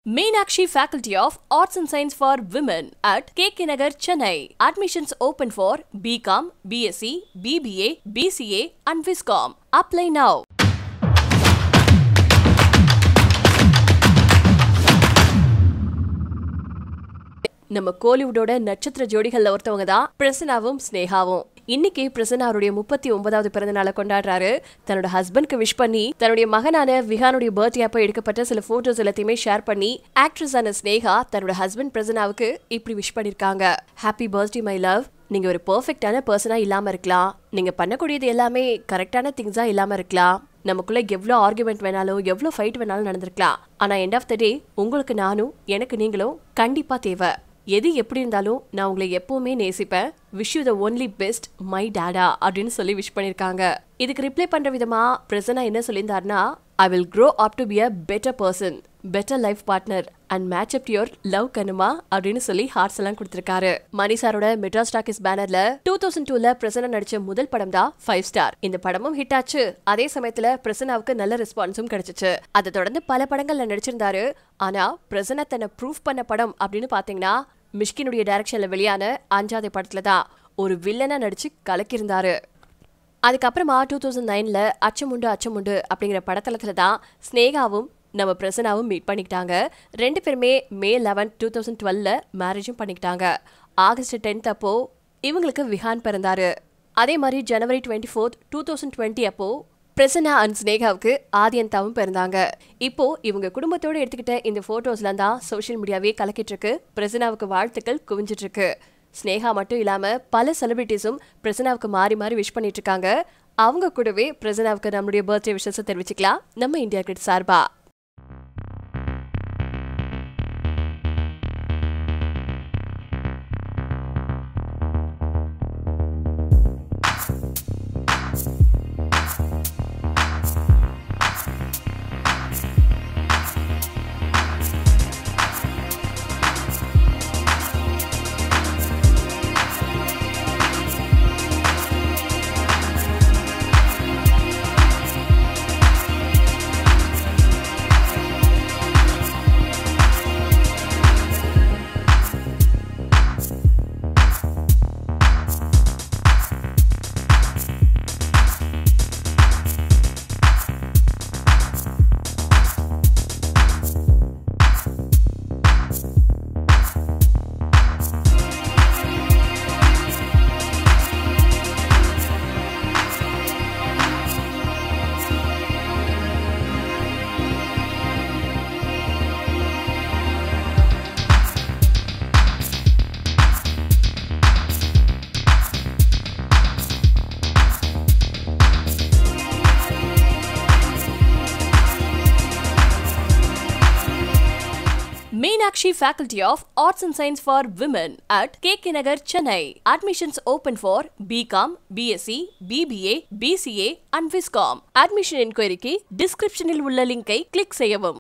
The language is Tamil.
Meenakshi Faculty of Arts and Science for Women at KK Nagar, Chennai. Admissions open for BCom, BSc, BBA, BCA and Viscom. Apply now. நம்ம கோலிவுட்டோட நட்சத்திர ஜோடிகள்ல ஒருத்தவங்க தான் பிரசனாவும் ஸ்னேகாவும் இன்னைக்கு பிரசன்னா அவருடைய முப்பத்தி ஒன்பதாவது பிறந்த நாளை கொண்டாடுறாரு தன்னோட ஹஸ்பண்ட்க்கு விஷ் பண்ணி தன்னுடைய மகனான விஹானுடைய பர்த்டே அப்போ எடுக்கப்பட்ட சில போட்டோஸ் எல்லாத்தையுமே ஷேர் பண்ணி ஆக்ட்ரஸ் ஆன ஸ்னேகா தன்னோட ஹஸ்பண்ட் பிரசனாவுக்கு இப்படி விஷ் பண்ணிருக்காங்க ஹாப்பி பர்த்டே மை லவ் நீங்க ஒரு பெர்ஃபெக்டான பர்சனா இல்லாம இருக்கலாம் நீங்க பண்ணக்கூடியது எல்லாமே கரெக்டான திங்ஸா இல்லாம இருக்கலாம் நமக்குள்ள எவ்வளோ ஆர்குமெண்ட் வேணாலும் எவ்வளோ ஃபைட் வேணாலும் நடந்திருக்கலாம் ஆனா எண்ட் ஆஃப் த டே உங்களுக்கு நானும் எனக்கு நீங்களும் கண்டிப்பா தேவை எது எப்படி இருந்தாலும் நான் உங்களை எப்பவுமே நேசிப்பேன் wish you the only best my டேடா அப்படின்னு சொல்லி விஷ் பண்ணியிருக்காங்க இதுக்கு ரிப்ளை பண்ற விதமா பிரசனா என்ன சொல்லியிருந்தாருன்னா I will grow up to be a better person better life partner and match up your love கனுமா அப்படின்னு சொல்லி ஹார்ட்ஸ் எல்லாம் கொடுத்திருக்காரு மணி சாரோட மெட்ரா ஸ்டாக்கிஸ் பேனர்ல டூ தௌசண்ட் டூல பிரசன்னா நடிச்ச முதல் படம் தான் ஃபைவ் ஸ்டார் இந்த படமும் ஹிட் ஆச்சு அதே சமயத்துல பிரசன்னாவுக்கு நல்ல ரெஸ்பான்ஸும் கிடைச்சிச்சு அதை தொடர்ந்து பல படங்கள்ல நடிச்சிருந்தாரு ஆனா பிரசன்னா தன்னை ப்ரூஃப் பண்ண படம் அப்படின்னு பாத்தீங்கன்னா மிஷ்கினுடைய டைரக்ஷன்ல வெளியான அஞ்சாவது படத்துல தான் ஒரு வில்லனா நடிச்சு கலக்கியிருந்தாரு அதுக்கப்புறமா டூ தௌசண்ட் நைனில் அச்சமுண்டு அச்சமுண்டு அப்படிங்கிற படத்தளத்துல தான் ஸ்னேகாவும் நம்ம பிரசனாவும் மீட் பண்ணிக்கிட்டாங்க ரெண்டு பேருமே மே லெவன் டூ தௌசண்ட் டுவெல்ல மேரேஜும் பண்ணிக்கிட்டாங்க ஆகஸ்ட் டென்த் அப்போ இவங்களுக்கு விஹான் பிறந்தாரு அதே மாதிரி January twenty fourth two thousand twenty அப்போ பிரசன்னா அண்ட் ஸ்னேகாவுக்கு ஆதியந்தாவும் பிறந்தாங்க இப்போ இவங்க குடும்பத்தோட எடுத்துக்கிட்ட இந்த போட்டோஸ்லாம் தான் சோஷியல் மீடியாவே கலக்கிட்டு இருக்கு பிரசன்னாவுக்கு வாழ்த்துக்கள் குவிஞ்சிட்டு இருக்கு ஸ்னேகா மட்டும் இல்லாம பல செலிபிரிட்டிஸும் பிரசனாவுக்கு மாறி மாறி விஷ் பண்ணிட்டு இருக்காங்க அவங்க கூடவே பிரசனாவுக்கு நம்மளுடைய பர்த்டே விஷயத்தை தெரிவிச்சுக்கலாம் நம்ம இந்தியா கிட்ட சார்பா Meenakshi Faculty of Arts and Science for Women at KK Nagar, Chennai. Admissions open for BCom, BSc, BBA, BCA and Viscom. Admission inquiry க்கு descriptionல் உள்ள லிங்கை கிளிக் செய்யவும்